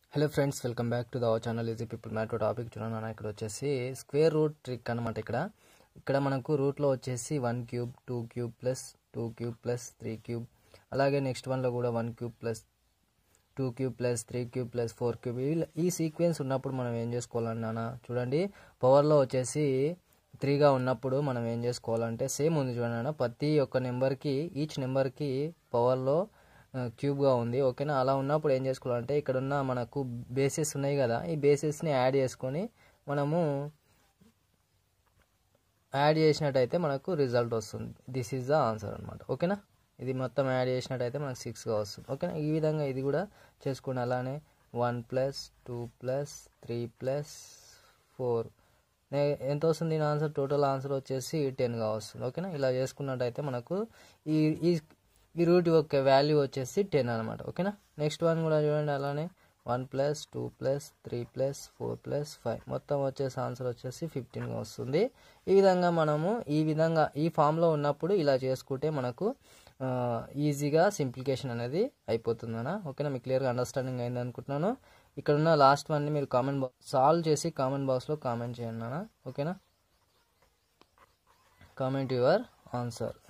hello friends welcome back to the our channel easy people math topic చూడండి అన్న ఇక్కడ వచ్చేసి స్క్వేర్ రూట్ ట్రిక్ అనమాట ఇక్కడ ఇక్కడ మనకు రూట్లో వచ్చేసి one cube two cube plus two cube plus three cube అలాగే నెక్స్ట్ వన్లో కూడా one cube plus two cube plus three cube plus four cube ఈ సీక్వెన్స్ ఉన్నప్పుడు మనం ఏం చేసుకోవాలండి నాన్న చూడండి పవర్లో వచ్చేసి త్రీగా ఉన్నప్పుడు మనం ఏం చేసుకోవాలంటే సేమ్ ఉంది చూడండి అన్న ప్రతి ఒక్క నెంబర్కి ఈచ్ నెంబర్కి పవర్లో క్యూబ్గా ఉంది ఓకేనా అలా ఉన్నప్పుడు ఏం చేసుకోవాలంటే ఇక్కడ ఉన్న మనకు బేసెస్ ఉన్నాయి కదా ఈ బేసెస్ని యాడ్ చేసుకొని మనము యాడ్ చేసినట్టయితే మనకు రిజల్ట్ వస్తుంది దిస్ ఈజ్ ద ఆన్సర్ అనమాట ఓకేనా ఇది మొత్తం యాడ్ చేసినట్టయితే మనకు సిక్స్గా వస్తుంది ఓకేనా ఈ విధంగా ఇది కూడా చేసుకోండి అలానే one plus two plus three plus four ఎంత వస్తుంది దీని ఆన్సర్ టోటల్ ఆన్సర్ వచ్చేసి టెన్గా వస్తుంది ఓకేనా ఇలా చేసుకున్నట్టయితే మనకు ఈ ఈ ఈ రూట్ యొక్క వాల్యూ వచ్చేసి టెన్ అనమాట ఓకేనా నెక్స్ట్ వన్ కూడా చూడండి అలానే one plus two plus three plus four plus five మొత్తం వచ్చేసి ఆన్సర్ వచ్చేసి ఫిఫ్టీన్గా వస్తుంది ఈ విధంగా మనము ఈ విధంగా ఈ ఫామ్లో ఉన్నప్పుడు ఇలా చేసుకుంటే మనకు ఈజీగా సింప్లికేషన్ అనేది అయిపోతుంది అన్న ఓకేనా మీకు క్లియర్గా అండర్స్టాండింగ్ అయింది అనుకుంటున్నాను ఇక్కడ ఉన్న లాస్ట్ వన్ని మీరు కామెంట్ బాక్స్ సాల్వ్ చేసి కామెంట్ బాక్స్లో కామెంట్ చేయండి అన్న ఓకేనా కామెంట్ యువర్ ఆన్సర్